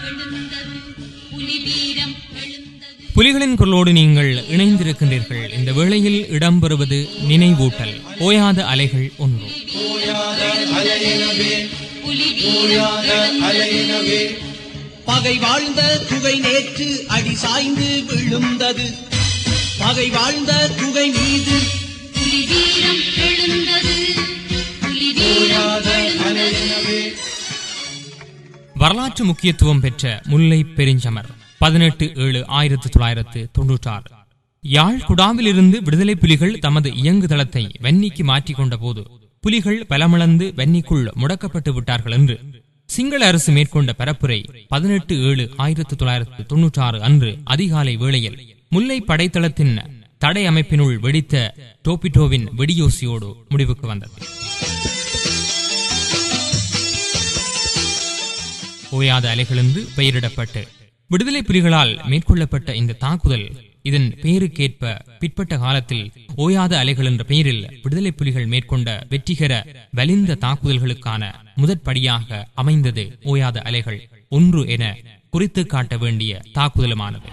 எழுந்தது புலி வீரம் எழுந்தது புலிகளின் குரலோடு நீங்கள் இணைந்திருக்கின்றீர்கள் இந்த வேளையில் இடம்பெறுவது நினைவூட்டல் ஓயாத அலைகள் ஒன்று புலி வீரம் எழுந்தது பகை வாழ்ந்த குகை நேற்று அடி சாய்ந்து விழுந்தது பகை வாழ்ந்த குகை மீது புலி வீரம் எழுந்தது புலி வீரம் எழுந்தது வரலாற்று முக்கியத்துவம் பெற்ற முல்லை பெருஞ்சமர் பதினெட்டு ஏழு ஆயிரத்தி தொள்ளாயிரத்து தொன்னூற்றாறு யாழ் குடாவிலிருந்து விடுதலை புலிகள் தமது இயங்குதளத்தை வன்னிக்கு மாற்றிக் கொண்ட போது புலிகள் பலமிழந்து வன்னிக்குள் முடக்கப்பட்டு விட்டார்கள் என்று சிங்கள அரசு மேற்கொண்ட பரப்புரை பதினெட்டு ஏழு ஆயிரத்தி தொள்ளாயிரத்து தொன்னூற்றாறு அன்று அதிகாலை வேளையில் முல்லை படைத்தளத்தின் தடை அமைப்பினுள் வெடித்த டோபிட்டோவின் வெடியோசியோடு முடிவுக்கு வந்தது ஓயாத அலைகள் என்று பெயரிடப்பட்டு விடுதலை புலிகளால் மேற்கொள்ளப்பட்ட இந்த தாக்குதல் இதன் பெயருக்கேற்ப பிற்பட்ட காலத்தில் ஓயாத அலைகள் என்ற பெயரில் விடுதலை புலிகள் மேற்கொண்ட வெற்றிகர வலிந்த தாக்குதல்களுக்கான முதற்படியாக அமைந்தது ஓயாத அலைகள் ஒன்று என குறித்து காட்ட வேண்டிய தாக்குதலுமானது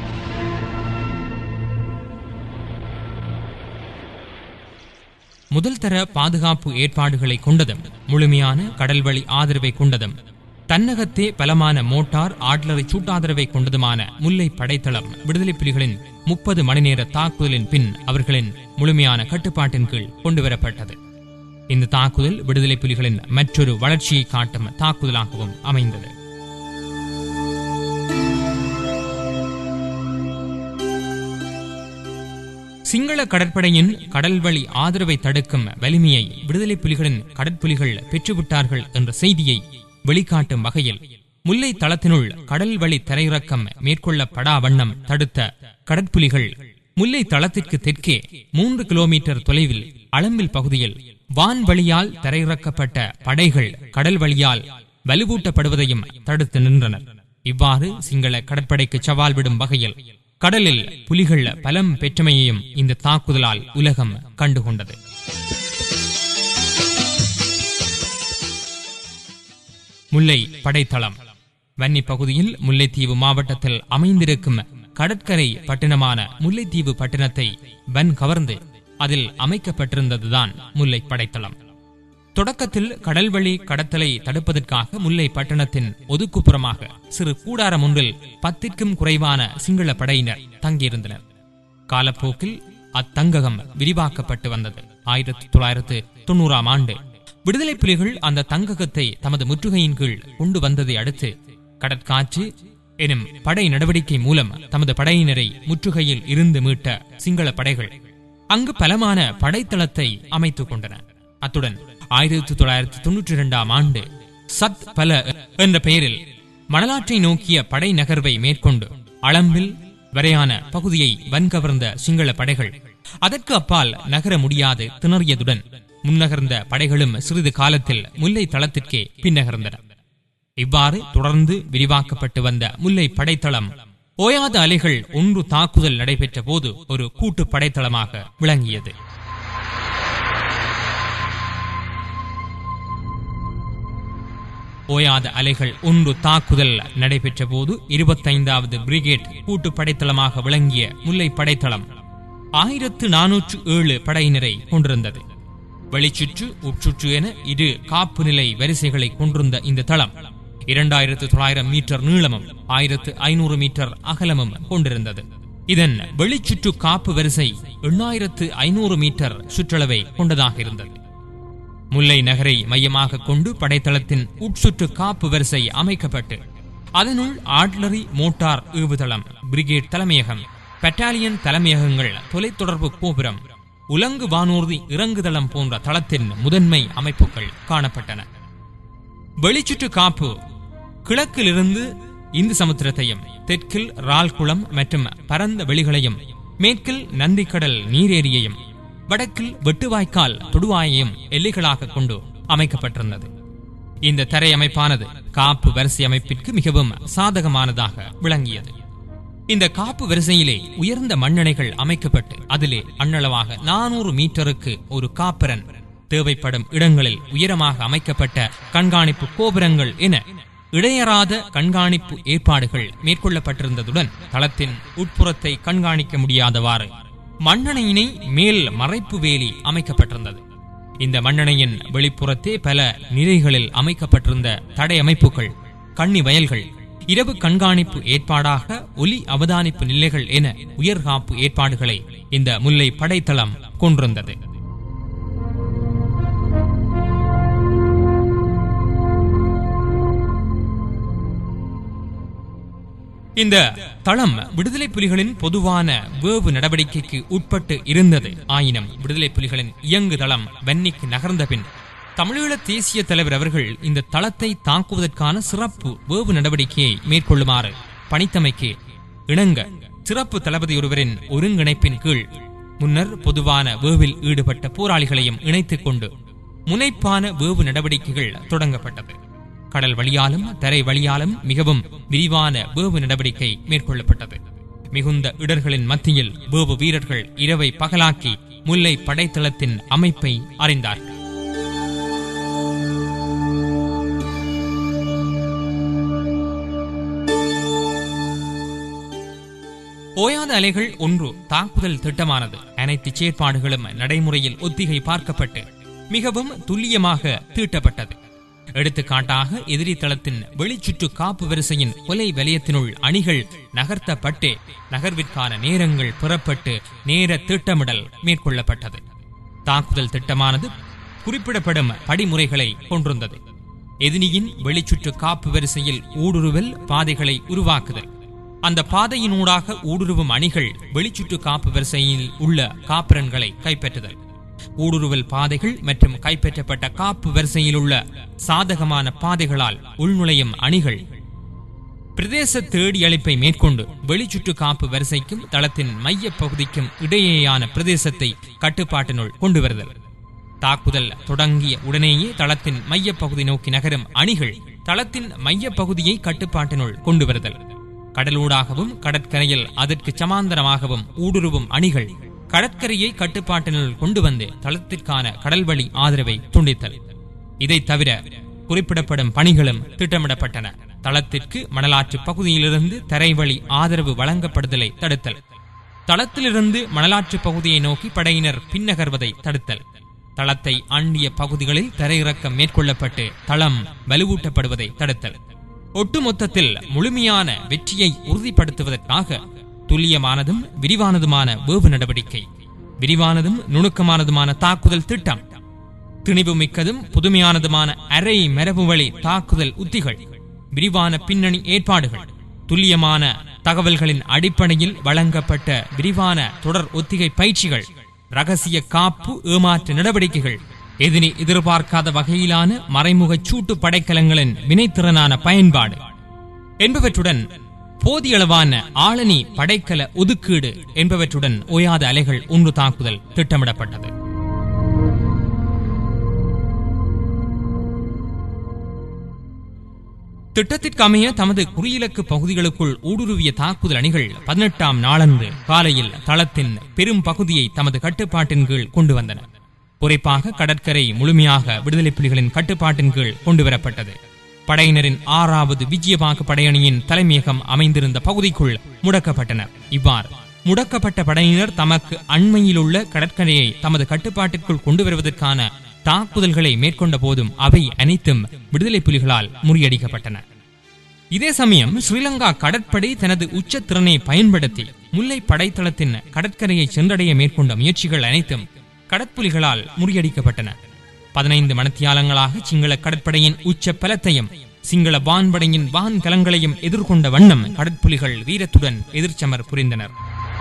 முதல் தர பாதுகாப்பு ஏற்பாடுகளை கொண்டதும் முழுமையான கடல்வழி ஆதரவை கொண்டதும் தன்னகத்தே பலமான மோட்டார் ஆட்லரை சூட்டாதரவை கொண்டதுமான முல்லை படைத்தளம் விடுதலை புலிகளின் முப்பது மணி நேர தாக்குதலின் பின் அவர்களின் முழுமையான கட்டுப்பாட்டின் கீழ் கொண்டுவரப்பட்டது இந்த தாக்குதல் விடுதலை புலிகளின் மற்றொரு வளர்ச்சியை காட்டும் தாக்குதலாகவும் அமைந்தது சிங்கள கடற்படையின் கடல்வழி ஆதரவை தடுக்கும் வலிமையை விடுதலை புலிகளின் கடற்புலிகள் பெற்றுவிட்டார்கள் என்ற செய்தியை வெளிக்காட்டும் வகையில் முல்லை தளத்தினுள் கடல் வழி தரையிறக்கம் மேற்கொள்ளப்படா வண்ணம் தடுத்த கடற்புலிகள் முல்லை தளத்திற்கு தெற்கே மூன்று கிலோமீட்டர் தொலைவில் அளம்பில் பகுதியில் வான்வழியால் தரையிறக்கப்பட்ட படைகள் கடல் வழியால் வலுவூட்டப்படுவதையும் தடுத்து நின்றனர் இவ்வாறு சிங்கள கடற்படைக்கு சவால் விடும் வகையில் கடலில் புலிகள் பலம் பெற்றமையையும் இந்த தாக்குதலால் உலகம் கண்டுகொண்டது முல்லை படைத்தளம் வன்னி பகுதியில் முல்லைத்தீவு மாவட்டத்தில் அமைந்திருக்கும் கடற்கரை பட்டினமான முல்லைத்தீவு பட்டினத்தை வன் கவர்ந்து அதில் அமைக்கப்பட்டிருந்ததுதான் முல்லை படைத்தளம் தொடக்கத்தில் கடல்வழி கடத்தலை தடுப்பதற்காக முல்லை பட்டணத்தின் ஒதுக்குப்புறமாக சிறு கூடாரம் ஒன்றில் பத்திற்கும் குறைவான சிங்கள படையினர் தங்கியிருந்தனர் காலப்போக்கில் அத்தங்ககம் விரிவாக்கப்பட்டு வந்தது ஆயிரத்தி தொள்ளாயிரத்து தொண்ணூறாம் ஆண்டு விடுதலை புலிகள் அந்த தங்ககத்தை தமது முற்றுகையின் கீழ் கொண்டு வந்ததை அடுத்து கடற்காற்று எனும் படை நடவடிக்கை மூலம் தமது படையினரை முற்றுகையில் இருந்து மீட்ட சிங்கள படைகள் அங்கு பலமான படைத்தளத்தை அமைத்துக் கொண்டன அத்துடன் ஆயிரத்தி தொள்ளாயிரத்தி தொன்னூற்றி இரண்டாம் ஆண்டு சத் பல என்ற பெயரில் மணலாற்றை நோக்கிய படை நகர்வை மேற்கொண்டு அளம்பில் வரையான பகுதியை வன்கவர்ந்த சிங்கள படைகள் அதற்கு அப்பால் நகர முடியாது திணறியதுடன் முன்னகர்ந்த படைகளும் சிறிது காலத்தில் முல்லை தளத்திற்கே பின்னகர்ந்தன இவ்வாறு தொடர்ந்து விரிவாக்கப்பட்டு வந்த முல்லை படைத்தளம் ஓயாத அலைகள் ஒன்று தாக்குதல் நடைபெற்ற போது ஒரு கூட்டு படைத்தளமாக விளங்கியது ஓயாத அலைகள் ஒன்று தாக்குதல் நடைபெற்ற போது இருபத்தைந்தாவது பிரிகேட் கூட்டு படைத்தளமாக விளங்கிய முல்லை படைத்தளம் ஆயிரத்து நானூற்று ஏழு படையினரை கொண்டிருந்தது வெளிச்சுற்று உட்சுற்று என இரு காப்பு நிலை வரிசைகளை கொண்டிருந்த இந்த தளம் இரண்டாயிரத்து தொள்ளாயிரம் மீட்டர் நீளமும் ஆயிரத்து ஐநூறு மீட்டர் அகலமும் கொண்டிருந்தது இதன் வெளிச்சுற்று காப்பு வரிசை எண்ணாயிரத்து ஐநூறு மீட்டர் சுற்றளவை கொண்டதாக இருந்தது முல்லை நகரை மையமாக கொண்டு படைத்தளத்தின் உட்சுற்று காப்பு வரிசை அமைக்கப்பட்டு அதனுள் ஆட்லரி மோட்டார் ஏவுதளம் பிரிகேட் தலைமையகம் பெட்டாலியன் தலைமையகங்கள் தொலைத்தொடர்பு கோபுரம் உலங்கு வானூர்தி இறங்குதளம் போன்ற தளத்தின் முதன்மை அமைப்புகள் காணப்பட்டன வெளிச்சுற்று காப்பு கிழக்கிலிருந்து இந்து சமுத்திரத்தையும் தெற்கில் ரால்குளம் மற்றும் பரந்த வெளிகளையும் மேற்கில் நந்திக்கடல் நீரேரியையும் வடக்கில் வெட்டுவாய்க்கால் தொடுவாயையும் எல்லைகளாக கொண்டு அமைக்கப்பட்டிருந்தது இந்த தரை அமைப்பானது காப்பு வரிசை அமைப்பிற்கு மிகவும் சாதகமானதாக விளங்கியது இந்த காப்பு வரிசையிலே உயர்ந்த மண்ணெணைகள் அமைக்கப்பட்டு அதிலே அண்ணளவாக நானூறு மீட்டருக்கு ஒரு காப்பரன் தேவைப்படும் இடங்களில் உயரமாக அமைக்கப்பட்ட கண்காணிப்பு கோபுரங்கள் என இடையறாத கண்காணிப்பு ஏற்பாடுகள் மேற்கொள்ளப்பட்டிருந்ததுடன் தளத்தின் உட்புறத்தை கண்காணிக்க முடியாதவாறு மண்ணணையினை மேல் மறைப்பு வேலி அமைக்கப்பட்டிருந்தது இந்த மண்ணணையின் வெளிப்புறத்தே பல நிலைகளில் அமைக்கப்பட்டிருந்த தடை அமைப்புகள் கன்னி வயல்கள் இரவு கண்காணிப்பு ஏற்பாடாக ஒலி அவதானிப்பு நிலைகள் என உயர்காப்பு ஏற்பாடுகளை இந்த முல்லை படைத்தளம் கொண்டிருந்தது இந்த தளம் விடுதலை புலிகளின் பொதுவான வேவு நடவடிக்கைக்கு உட்பட்டு இருந்தது ஆயினும் விடுதலை புலிகளின் இயங்கு தளம் வன்னிக்கு நகர்ந்த பின் தமிழீழ தேசிய தலைவர் அவர்கள் இந்த தளத்தை தாக்குவதற்கான சிறப்பு வேவு நடவடிக்கையை மேற்கொள்ளுமாறு பணித்தமைக்கு இணங்க சிறப்பு தளபதி ஒருவரின் ஒருங்கிணைப்பின் கீழ் முன்னர் பொதுவான வேவில் ஈடுபட்ட போராளிகளையும் இணைத்துக் கொண்டு முனைப்பான வேவு நடவடிக்கைகள் தொடங்கப்பட்டது கடல் வழியாலும் தரை வழியாலும் மிகவும் விரிவான வேவு நடவடிக்கை மேற்கொள்ளப்பட்டது மிகுந்த இடர்களின் மத்தியில் வேவு வீரர்கள் இரவை பகலாக்கி முல்லை படைத்தளத்தின் அமைப்பை அறிந்தார்கள் ஓயாத அலைகள் ஒன்று தாக்குதல் திட்டமானது அனைத்து செயற்பாடுகளும் நடைமுறையில் ஒத்திகை பார்க்கப்பட்டு மிகவும் துல்லியமாக தீட்டப்பட்டது எடுத்துக்காட்டாக எதிரி தளத்தின் வெளிச்சுற்று காப்பு வரிசையின் கொலை வலயத்தினுள் அணிகள் நகர்த்தப்பட்டு நகர்விற்கான நேரங்கள் பெறப்பட்டு நேர திட்டமிடல் மேற்கொள்ளப்பட்டது தாக்குதல் திட்டமானது குறிப்பிடப்படும் படிமுறைகளை கொண்டிருந்தது எதிரியின் வெளிச்சுற்று காப்பு வரிசையில் ஊடுருவல் பாதைகளை உருவாக்குதல் அந்த பாதையினூடாக ஊடுருவும் அணிகள் வெளிச்சுற்று காப்பு வரிசையில் உள்ள காப்பிரன்களை கைப்பற்றுதல் ஊடுருவல் பாதைகள் மற்றும் கைப்பற்றப்பட்ட காப்பு வரிசையில் உள்ள சாதகமான பாதைகளால் உள்நுழையும் அணிகள் பிரதேச தேடி அளிப்பை மேற்கொண்டு வெளிச்சுற்று காப்பு வரிசைக்கும் தளத்தின் மைய பகுதிக்கும் இடையேயான பிரதேசத்தை கட்டுப்பாட்டினுள் கொண்டு வருதல் தாக்குதல் தொடங்கிய உடனேயே தளத்தின் மைய பகுதி நோக்கி நகரும் அணிகள் தளத்தின் மைய பகுதியை கட்டுப்பாட்டினுள் கொண்டு வருதல் கடலூடாகவும் கடற்கரையில் அதற்கு சமாந்தரமாகவும் ஊடுருவும் அணிகள் கடற்கரையை கட்டுப்பாட்டினுள் கொண்டு வந்து தளத்திற்கான கடல்வழி ஆதரவை துண்டித்தல் இதை தவிர குறிப்பிடப்படும் பணிகளும் திட்டமிடப்பட்டன தளத்திற்கு மணலாற்று பகுதியிலிருந்து தரைவழி ஆதரவு வழங்கப்படுதலை தடுத்தல் தளத்திலிருந்து மணலாற்று பகுதியை நோக்கி படையினர் பின்னகர்வதை தடுத்தல் தளத்தை அண்டிய பகுதிகளில் தரையிறக்கம் மேற்கொள்ளப்பட்டு தளம் வலுவூட்டப்படுவதை தடுத்தல் ஒட்டுமொத்தத்தில் முழுமையான வெற்றியை உறுதிப்படுத்துவதற்காக துல்லியமானதும் விரிவானதுமான வேவு நடவடிக்கை விரிவானதும் நுணுக்கமானதுமான தாக்குதல் திட்டம் திணிவு மிக்கதும் புதுமையானதுமான அரை மரபு வழி தாக்குதல் உத்திகள் விரிவான பின்னணி ஏற்பாடுகள் துல்லியமான தகவல்களின் அடிப்படையில் வழங்கப்பட்ட விரிவான தொடர் ஒத்திகை பயிற்சிகள் ரகசிய காப்பு ஏமாற்று நடவடிக்கைகள் எதிரி எதிர்பார்க்காத வகையிலான மறைமுக சூட்டு படைக்கலங்களின் வினைத்திறனான பயன்பாடு என்பவற்றுடன் போதியளவான ஆளணி படைக்கல ஒதுக்கீடு என்பவற்றுடன் ஓயாத அலைகள் ஒன்று தாக்குதல் திட்டமிடப்பட்டது திட்டத்திற்கு அமைய தமது குறியிலக்கு பகுதிகளுக்குள் ஊடுருவிய தாக்குதல் அணிகள் பதினெட்டாம் நாளன்று காலையில் தளத்தின் பெரும் பகுதியை தமது கட்டுப்பாட்டின் கீழ் கொண்டு வந்தன குறிப்பாக கடற்கரை முழுமையாக விடுதலை புலிகளின் கட்டுப்பாட்டின் கீழ் கொண்டுவரப்பட்டது படையினரின் ஆறாவது விஜயபாக படையணியின் தலைமையகம் அமைந்திருந்த பகுதிக்குள் முடக்கப்பட்டனர் இவ்வாறு முடக்கப்பட்ட படையினர் தமக்கு அண்மையிலுள்ள கடற்கரையை தமது கட்டுப்பாட்டிற்குள் கொண்டு வருவதற்கான தாக்குதல்களை மேற்கொண்ட போதும் அவை அனைத்தும் விடுதலை புலிகளால் முறியடிக்கப்பட்டன இதே சமயம் ஸ்ரீலங்கா கடற்படை தனது உச்ச திறனை பயன்படுத்தி முல்லை படைத்தளத்தின் கடற்கரையை சென்றடைய மேற்கொண்ட முயற்சிகள் அனைத்தும் கடற்புலிகளால் முறியடிக்கப்பட்டன பதினைந்து மணத்தியாலங்களாக சிங்கள கடற்படையின் உச்ச பலத்தையும் சிங்கள வான்படையின் வான் கலங்களையும் எதிர்கொண்ட வண்ணம் கடற்புலிகள் வீரத்துடன் எதிர்ச்சமர் புரிந்தனர்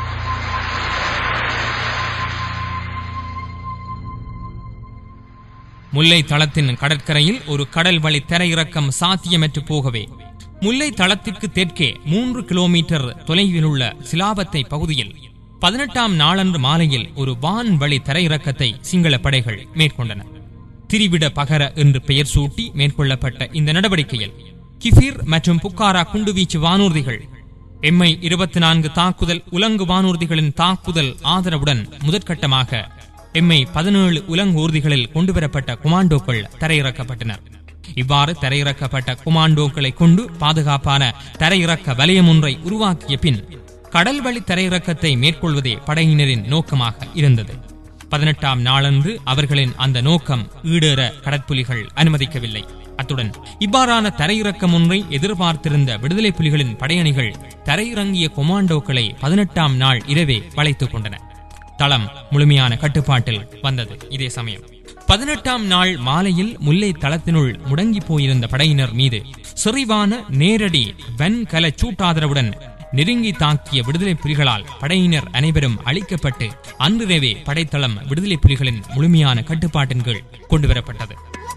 முல்லை தளத்தின் கடற்கரையில் ஒரு கடல் வழி தரையிறக்கம் சாத்தியமற்று போகவே முல்லை தளத்திற்கு தெற்கே மூன்று கிலோமீட்டர் தொலைவில் உள்ள சிலாபத்தை பகுதியில் பதினெட்டாம் நாளன்று மாலையில் ஒரு வான் வழி தரையிறக்கத்தை சிங்கள படைகள் மேற்கொண்டன திரிவிட பகர என்று பெயர் சூட்டி மேற்கொள்ளப்பட்ட இந்த நடவடிக்கையில் கிஃபிர் மற்றும் புக்காரா குண்டுவீச்சு வானூர்திகள் எம்ஐ இருபத்தி நான்கு தாக்குதல் உலங்கு வானூர்திகளின் தாக்குதல் ஆதரவுடன் முதற்கட்டமாக எம்ஐ பதினேழு உலங்கு ஊர்திகளில் கொண்டுவரப்பட்ட குமாண்டோக்கள் தரையிறக்கப்பட்டனர் இவ்வாறு தரையிறக்கப்பட்ட கொமாண்டோக்களை கொண்டு பாதுகாப்பான தரையிறக்க வலயம் ஒன்றை உருவாக்கிய பின் கடல் வழி தரையிறக்கத்தை மேற்கொள்வதே படையினரின் நோக்கமாக இருந்தது பதினெட்டாம் நாளன்று அவர்களின் அந்த நோக்கம் ஈடேற கடற்புலிகள் அனுமதிக்கவில்லை அத்துடன் இவ்வாறான தரையிறக்கம் ஒன்றை எதிர்பார்த்திருந்த விடுதலை புலிகளின் படையணிகள் தரையிறங்கிய கொமாண்டோக்களை பதினெட்டாம் நாள் இரவே வளைத்துக் கொண்டன தளம் முழுமையான கட்டுப்பாட்டில் வந்தது இதே சமயம் பதினெட்டாம் நாள் மாலையில் முல்லை தளத்தினுள் முடங்கி போயிருந்த படையினர் மீது செறிவான நேரடி வெண்கல சூட்டாதரவுடன் நெருங்கி தாக்கிய விடுதலை புலிகளால் படையினர் அனைவரும் அழிக்கப்பட்டு அன்றிரவே படைத்தளம் விடுதலை புலிகளின் முழுமையான கட்டுப்பாட்டின் கீழ் கொண்டுவரப்பட்டது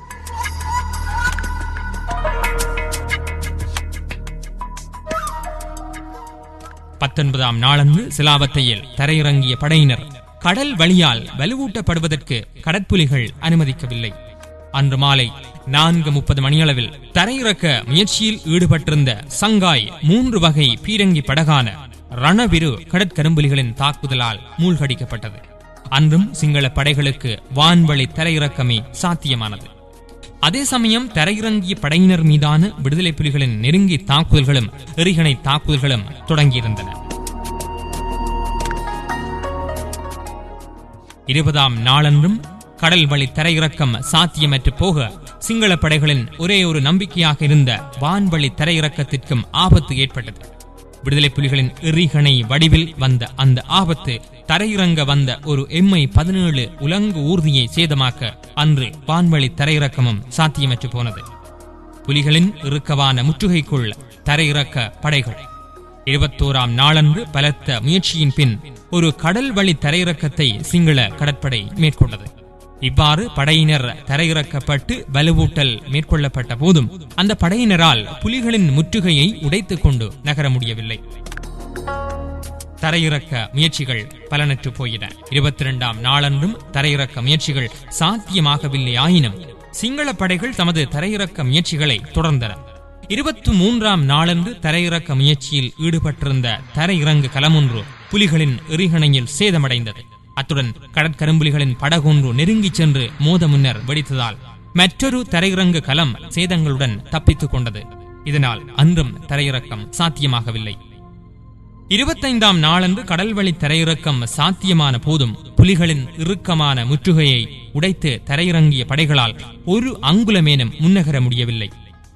பத்தொன்பதாம் நாளன்று சிலாவத்தையில் தரையிறங்கிய படையினர் கடல் வழியால் வலுவூட்டப்படுவதற்கு கடற்புலிகள் அனுமதிக்கவில்லை அன்று மாலை நான்கு முப்பது மணியளவில் தரையிறக்க முயற்சியில் ஈடுபட்டிருந்த சங்காய் மூன்று வகை பீரங்கி படகான ரணவிரு கடற்கரும்புலிகளின் தாக்குதலால் மூழ்கடிக்கப்பட்டது அன்றும் சிங்கள படைகளுக்கு வான்வழி தரையிறக்கமே சாத்தியமானது அதே சமயம் தரையிறங்கிய படையினர் மீதான விடுதலை புலிகளின் நெருங்கி தாக்குதல்களும் எறிகணை தாக்குதல்களும் தொடங்கியிருந்தன இருபதாம் நாளன்றும் கடல் வழி தரையிறக்கம் சாத்தியமற்று போக சிங்கள படைகளின் ஒரே ஒரு நம்பிக்கையாக இருந்த வான்வழி தரையிறக்கத்திற்கும் ஆபத்து ஏற்பட்டது விடுதலை புலிகளின் எறிகணை வடிவில் வந்த அந்த ஆபத்து தரையிறங்க வந்த ஒரு எம்ஐ பதினேழு உலங்கு ஊர்தியை சேதமாக்க அன்று வான்வழி தரையிறக்கமும் சாத்தியமற்று போனது புலிகளின் இறுக்கவான முற்றுகைக்குள் தரையிறக்க படைகள் இருபத்தோராம் நாளன்று பலத்த முயற்சியின் பின் ஒரு கடல் வழி தரையிறக்கத்தை சிங்கள கடற்படை மேற்கொண்டது இவ்வாறு படையினர் தரையிறக்கப்பட்டு வலுவூட்டல் மேற்கொள்ளப்பட்ட போதும் அந்த படையினரால் புலிகளின் முற்றுகையை உடைத்துக் கொண்டு நகர முடியவில்லை தரையிறக்க முயற்சிகள் பலனற்று போயின இருபத்தி இரண்டாம் நாளன்றும் தரையிறக்க முயற்சிகள் சாத்தியமாகவில்லை ஆயினும் சிங்கள படைகள் தமது தரையிறக்க முயற்சிகளை தொடர்ந்தன இருபத்தி மூன்றாம் நாளன்று தரையிறக்க முயற்சியில் ஈடுபட்டிருந்த தரையிறங்கு களமொன்று புலிகளின் எறிகணையில் சேதமடைந்தது அத்துடன் கடற்கரும்புலிகளின் படகொன்று நெருங்கிச் சென்று மோத முன்னர் வெடித்ததால் மற்றொரு தரையிறங்கு களம் சேதங்களுடன் தப்பித்துக் கொண்டது இதனால் அன்றும் தரையிறக்கம் சாத்தியமாகவில்லை இருபத்தைந்தாம் நாளன்று கடல்வழி தரையிறக்கம் சாத்தியமான போதும் புலிகளின் இறுக்கமான முற்றுகையை உடைத்து தரையிறங்கிய படைகளால் ஒரு அங்குலமேனும் முன்னகர முடியவில்லை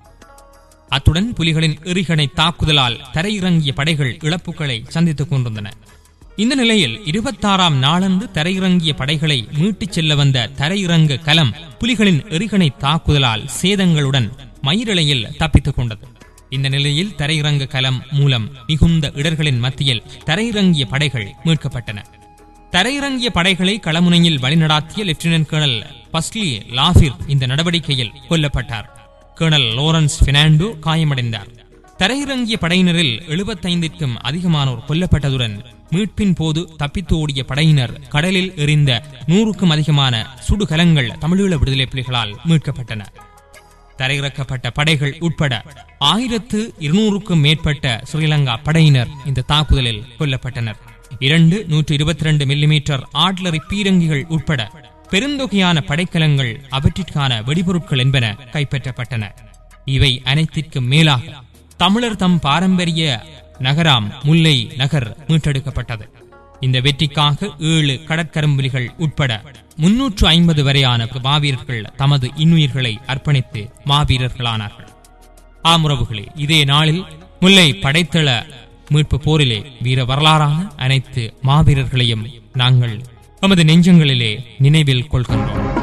அத்துடன் புலிகளின் எறிகணை தாக்குதலால் தரையிறங்கிய படைகள் இழப்புகளை சந்தித்துக் கொண்டிருந்தன இந்த நிலையில் இருபத்தாறாம் நாளன்று தரையிறங்கிய படைகளை மீட்டுச் செல்ல வந்த தரையிறங்கு கலம் புலிகளின் எறிகணை தாக்குதலால் சேதங்களுடன் மயிரிழையில் தப்பித்துக் கொண்டது இந்த நிலையில் தரையிறங்கு கலம் மூலம் மிகுந்த இடர்களின் மத்தியில் தரையிறங்கிய படைகள் மீட்கப்பட்டன தரையிறங்கிய படைகளை களமுனையில் வழிநடாத்திய லெப்டினன்ட் கர்னல் பஸ்லி லாஃபிர் இந்த நடவடிக்கையில் கொல்லப்பட்டார் கர்னல் லோரன்ஸ் பினாண்டோ காயமடைந்தார் தரையிறங்கிய படையினரில் எழுபத்தைந்திற்கும் அதிகமானோர் கொல்லப்பட்டதுடன் மீட்பின் போது தப்பித்து ஓடிய படையினர் கடலில் எறிந்த நூறுக்கும் அதிகமான சுடுகலங்கள் தமிழீழ விடுதலை புலிகளால் மீட்கப்பட்டன தரையிறக்கப்பட்ட படைகள் உட்பட ஆயிரத்து இருநூறுக்கும் மேற்பட்ட ஸ்ரீலங்கா படையினர் இந்த தாக்குதலில் கொல்லப்பட்டனர் இரண்டு நூற்று இருபத்தி ரெண்டு மில்லிமீட்டர் ஆட்லரி பீரங்கிகள் உட்பட பெருந்தொகையான படைக்கலங்கள் அவற்றிற்கான வெடிபொருட்கள் என்பன கைப்பற்றப்பட்டன இவை அனைத்திற்கும் மேலாக தமிழர் தம் பாரம்பரிய நகராம் முல்லை நகர் மீட்டெடுக்கப்பட்டது இந்த வெற்றிக்காக ஏழு கடற்கரும்புலிகள் உட்பட முன்னூற்று ஐம்பது வரையான மாவீரர்கள் தமது இன்னுயிர்களை அர்ப்பணித்து மாவீரர்களானார்கள் ஆமுறவுகளே இதே நாளில் முல்லை படைத்தள மீட்பு போரிலே வீர வரலாறான அனைத்து மாவீரர்களையும் நாங்கள் நமது நெஞ்சங்களிலே நினைவில் கொள்கின்றோம்